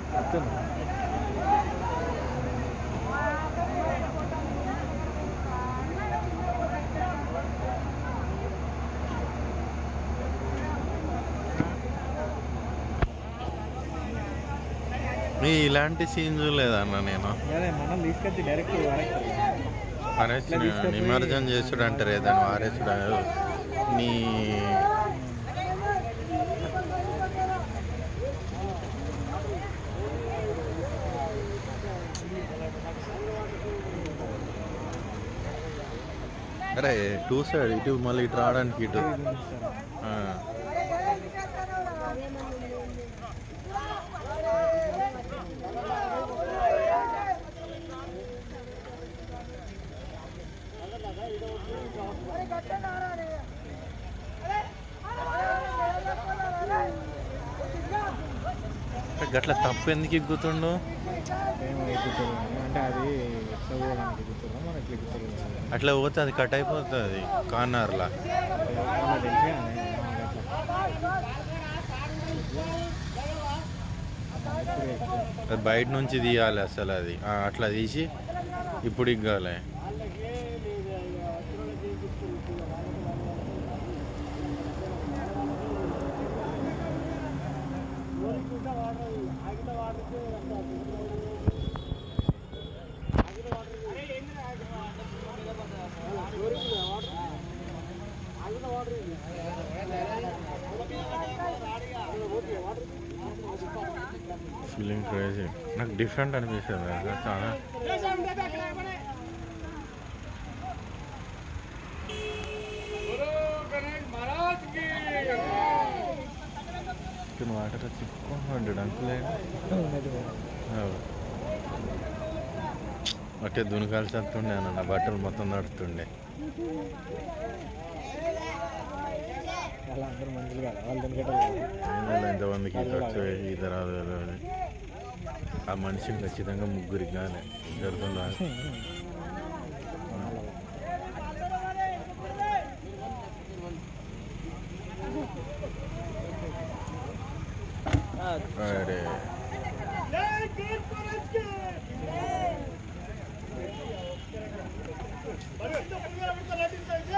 చెప్తున్నా నీ ఇలాంటి సీన్ చూడలేదన్న నేను అదే మనం తీసుకొచ్చి డైరెక్ట్ వాడేస్తారు అనేసి ఇట్లా తీసుకొని నిమజ్జనం చేసుడు అంటారు ఏదైనా వారేసుడు నీ అరే టూ సైడ్ ఇటు మళ్ళీ ఇటు రావడానికి ఇటు ఆ. గట్ల తప్పు ఎందుకు ఎక్కుతుండు ఏమో ఎక్కుతారు అంటే అది ఎట్లా పోవడానికి ఎక్కుతారో మనం ఎట్లా ఎక్కుతారు అట్లా పోతే అది కట్ అయిపోతుంది కార్నర్లా మనకు తెలిసే అని ఇప్పుడే ఎక్కుతాం. అది బయట నుంచి తీయాలి అసలు అది ఆ, అట్లా తీసి ఇప్పుడు ఇగ్గాలి ఫీలింగ్ క్రేజీ నాకు డిఫరెంట్ అనిపిస్తుంది అసలు చాలా వాటర్ చిక్కుకోండి అంకులే ఉన్నది కూడా. అట్టే దునకాల్సి వస్తుండే అన్న నా బట్టలు మొత్తం నడుతుండే అలా అందరూ మందులు కాదు వాళ్ళు తినగట్టాలి ఏమో ఎంతమందికి ఈత వచ్చే ఈత రాదు కదా అని. ఆ మనిషిని ఖచ్చితంగా ముగ్గురికి కానీ జరుగుతుందా అరే మరి